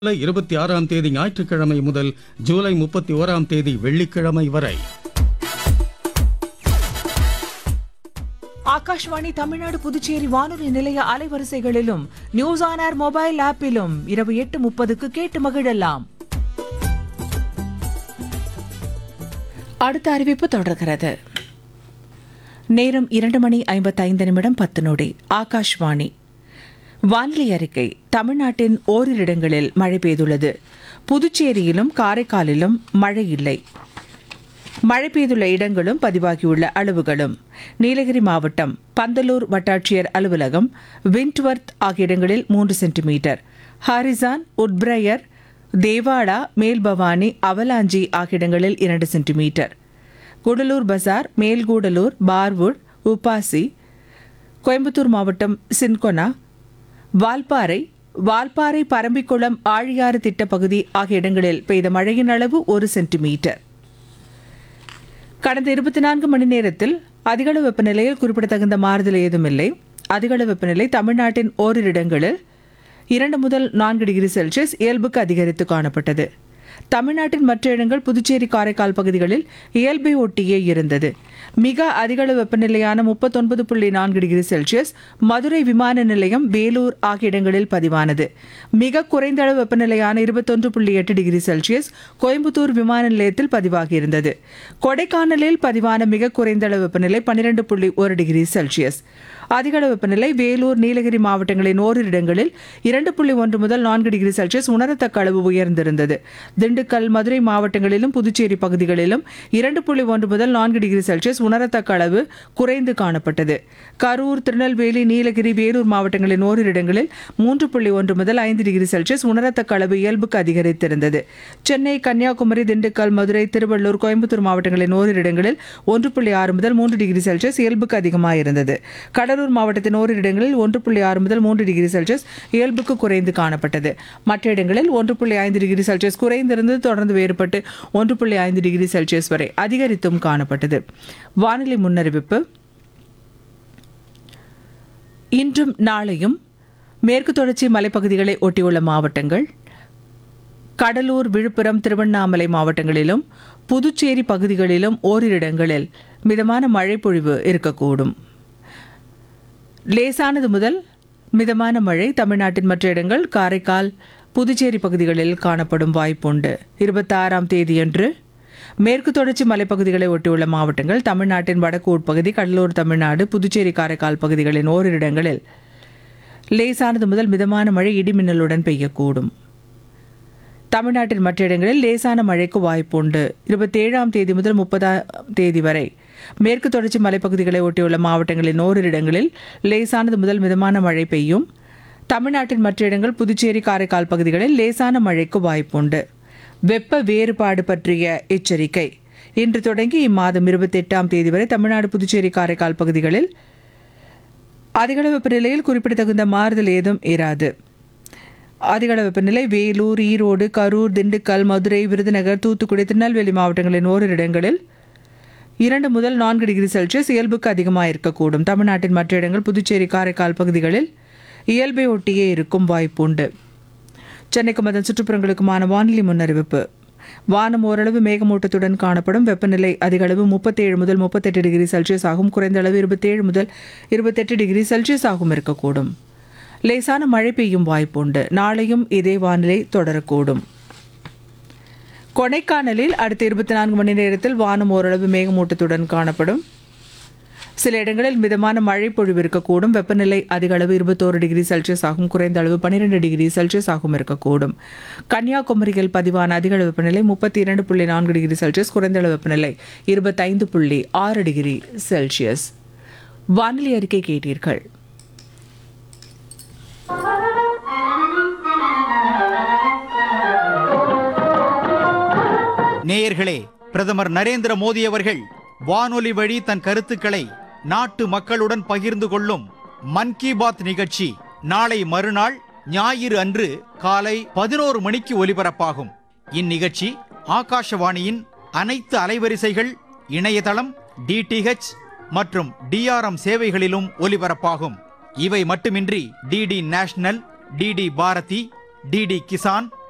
ஜூலை இருபத்தி ஆறாம் தேதி ஞாயிற்றுக்கிழமை முதல் ஜூலை முப்பத்தி ஓராம் தேதி வெள்ளிக்கிழமை வரை ஆகாஷ்வாணி தமிழ்நாடு புதுச்சேரி வானொலி நிலைய அலைவரிசைகளிலும் நியூஸ் ஆன் ஏர் மொபைல் ஆப்பிலும் இரவு எட்டு முப்பதுக்கு கேட்டு மகிழலாம் அடுத்த அறிவிப்பு தொடர்கிறது நேரம் இரண்டு மணி ஐம்பத்தைந்து நிமிடம் பத்து நொடி ஆகாஷ்வாணி வானிலை அறிக்கை தமிழ்நாட்டின் ஓரிரு இடங்களில் மழை பெய்துள்ளது புதுச்சேரியிலும் காரைக்காலிலும் மழை இல்லை மழை பெய்துள்ள இடங்களும் பதிவாகியுள்ள அளவுகளும் நீலகிரி மாவட்டம் பந்தலூர் வட்டாட்சியர் அலுவலகம் விண்ட்வர்த் ஆகிய இடங்களில் மூன்று centimetre Harrison Woodbriar Devada Melbhavani Avalanche ஆகிய இடங்களில் இரண்டு centimetre Gudalur Bazar Melgudalur Parwood UPASI Coimbatore மாவட்டம் சின்கொனா வால்பாறை வால்பாறை பரம்பிக்குளம் ஆழியாறு திட்டப்பகுதி ஆகிய இடங்களில் பெய்த மழையின் அளவு ஒரு சென்டிமீட்டர் கடந்த இருபத்தி நான்கு மணி நேரத்தில் அதிகளவு வெப்பநிலையில் குறிப்பிடத்தகுந்த மாறுதல் ஏதுமில்லை அதிகளவு வெப்பநிலை தமிழ்நாட்டின் ஓரிரு இடங்களில் இரண்டு முதல் நான்கு டிகிரி செல்சியஸ் இயல்புக்கு அதிகரித்து காணப்பட்டது தமிழ்நாட்டின் மற்ற இடங்கள் புதுச்சேரி காரைக்கால் பகுதிகளில் இயல்பை ஒட்டியே இருந்தது மிக அதிகளவு வெப்பநிலையான முப்பத்தொன்பது புள்ளி நான்கு டிகிரி செல்சியஸ் மதுரை விமான நிலையம் வேலூர் ஆகிய இடங்களில் பதிவானது மிக குறைந்த அளவு வெப்பநிலையான இருபத்தொன்று புள்ளி எட்டு டிகிரி செல்சியஸ் கோயம்புத்தூர் விமான நிலையத்தில் பதிவாகியிருந்தது கொடைக்கானலில் பதிவான மிக குறைந்த அளவு வெப்பநிலை பன்னிரண்டு புள்ளி ஒரு டிகிரி செல்சியஸ் அதிகளவு வெப்பநிலை வேலூர் நீலகிரி மாவட்டங்களின் ஓரிரு இடங்களில் இரண்டு புள்ளி ஒன்று முதல் நான்கு டிகிரி செல்சியஸ் உணரத்தக்க அளவு உயர்ந்திருந்தது திண்டுக்கல் மதுரை மாவட்டங்களிலும் புதுச்சேரி பகுதிகளிலும் இரண்டு புள்ளி ஒன்று முதல் நான்கு டிகிரி செல்சியஸ் உணரத்தக்க அளவு குறைந்து காணப்பட்டது கரூர் திருநெல்வேலி நீலகிரி வேலூர் மாவட்டங்களின் ஓரிரு இடங்களில் மூன்று புள்ளி ஒன்று முதல் ஐந்து டிகிரி செல்சியஸ் உணரத்தக்க அளவு இயல்புக்கு அதிகரித்திருந்தது சென்னை கன்னியாகுமரி திண்டுக்கல் மதுரை திருவள்ளூர் கோயம்புத்தூர் மாவட்டங்களின் ஓரிரு இடங்களில் ஒன்று புள்ளி ஆறு முதல் மூன்று டிகிரி செல்சியஸ் இயல்புக்கு அதிகமாக இருந்தது கடலூர் மாவட்டத்தின் ஓரிரு இடங்களில் ஒன்று புள்ளி ஆறு முதல் மூன்று டிகிரி செல்சியஸ் இயல்புக்கு குறைந்து காணப்பட்டது மற்ற இடங்களில் ஒன்று புள்ளி ஐந்து டிகிரி செல்சியஸ் குறைந்திருந்து தொடர்ந்து வேறுபட்டு ஒன்று புள்ளி ஐந்து டிகிரி செல்சியஸ் வரை அதிகரித்தும் காணப்பட்டது வானிலை முன்னறிவிப்பு இன்றும் நாளையும் மேற்கு தொடர்ச்சி மலைப்பகுதிகளை ஒட்டியுள்ள மாவட்டங்கள் கடலூர் விழுப்புரம் திருவண்ணாமலை மாவட்டங்களிலும் புதுச்சேரி பகுதிகளிலும் ஓரிரு இடங்களில் மிதமான மழை பொழிவு இருக்கக்கூடும் லேசானது முதல் மிதமான மழை தமிழ்நாட்டின் மற்ற இடங்கள் காரைக்கால் புதுச்சேரி பகுதிகளில் காணப்படும் வாய்ப்புண்டு இருபத்தாறாம் தேதியன்று மேற்கு தொடர்ச்சி மலைப்பகுதிகளை ஒட்டியுள்ள மாவட்டங்கள் தமிழ்நாட்டின் வடக்கு உட்பகுதி கடலூர் தமிழ்நாடு புதுச்சேரி காரைக்கால் பகுதிகளின் ஓரிரு இடங்களில் லேசானது முதல் மிதமான மழை இடிமின்னலுடன் பெய்யக்கூடும் தமிழ்நாட்டின் மற்ற இடங்களில் லேசான மழைக்கு வாய்ப்புண்டு இருபத்தேழாம் தேதி முதல் முப்பதாம் தேதி வரை மேற்கு தொடர்ச்சி மலைப்பகுதிகளை ஒட்டியுள்ள மாவட்டங்களின் ஓரிரு இடங்களில் லேசானது முதல் மிதமான மழை பெய்யும் தமிழ்நாட்டின் மற்ற இடங்கள் புதுச்சேரி காரைக்கால் பகுதிகளில் லேசான மழைக்கு வாய்ப்புண்டு வெப்ப வேறுபாடு பற்றிய எச்சரிக்கை இன்று தொடங்கி இம்மாதம் இருபத்தெட்டாம் தேதி வரை தமிழ்நாடு புதுச்சேரி காரைக்கால் பகுதிகளில் அதிகளவு வெப்பநிலையில் குறிப்பிடத்தகுந்த மாறுதல் ஏதும் இராது அதிகளவு வெப்பநிலை வேலூர் ஈரோடு கரூர் திண்டுக்கல் மதுரை விருதுநகர் தூத்துக்குடி திருநெல்வேலி மாவட்டங்களின் ஓரிரு இடங்களில் இரண்டு முதல் நான்கு டிகிரி செல்சியஸ் இயல்புக்கு அதிகமாக இருக்கக்கூடும் தமிழ்நாட்டின் மற்ற இடங்கள் புதுச்சேரி காரைக்கால் பகுதிகளில் இயல்பை ஒட்டியே இருக்கும் வாய்ப்புண்டு சென்னைக்கும் அதன் சுற்றுப்புறங்களுக்குமான வானிலை முன்னறிவிப்பு வானம் ஓரளவு மேகமூட்டத்துடன் காணப்படும் வெப்பநிலை அதிகளவு முப்பத்தேழு முதல் முப்பத்தெட்டு டிகிரி செல்சியஸ் ஆகும் குறைந்த அளவு இருபத்தேழு முதல் இருபத்தெட்டு டிகிரி செல்சியஸ் ஆகும் இருக்கக்கூடும் லேசான மழை பெய்யும் வாய்ப்புண்டு நாளையும் இதே வானிலை தொடரக்கூடும் கொடைக்கானலில் அடுத்த இருபத்தி நான்கு மணி நேரத்தில் வானம் ஓரளவு மேகமூட்டத்துடன் காணப்படும் சில இடங்களில் மிதமான மழை பொழிவு இருக்கக்கூடும் வெப்பநிலை அதிக அளவு இருபத்தோரு டிகிரி செல்சியஸ் ஆகும் குறைந்த அளவு பன்னிரெண்டு டிகிரி செல்சியஸ் ஆகும் இருக்கக்கூடும் கன்னியாகுமரியில் பதிவான அதிக அளவு வெப்பநிலை முப்பத்தி இரண்டு புள்ளி நான்கு டிகிரி செல்சியஸ் குறைந்த அளவு வெப்பநிலை இருபத்தைந்து புள்ளி ஆறு டிகிரி செல்சியஸ் வானிலை அறிக்கை கேட்டீர்கள் நேயர்களே பிரதமர் நரேந்திர மோடி அவர்கள் வானொலி வழி தன் கருத்துக்களை நாட்டு மக்களுடன் பகிர்ந்து கொள்ளும் மன் கி பாத் நிகழ்ச்சி நாளை மறுநாள் ஞாயிறு அன்று காலை பதினோரு மணிக்கு ஒலிபரப்பாகும் இந்நிகழ்ச்சி ஆகாஷவாணியின் அனைத்து அலைவரிசைகள் இணையதளம் டிடிஹெச் மற்றும் டிஆர்எம் சேவைகளிலும் ஒலிபரப்பாகும் இவை மட்டுமின்றி DD national DD Bharati DD Kisan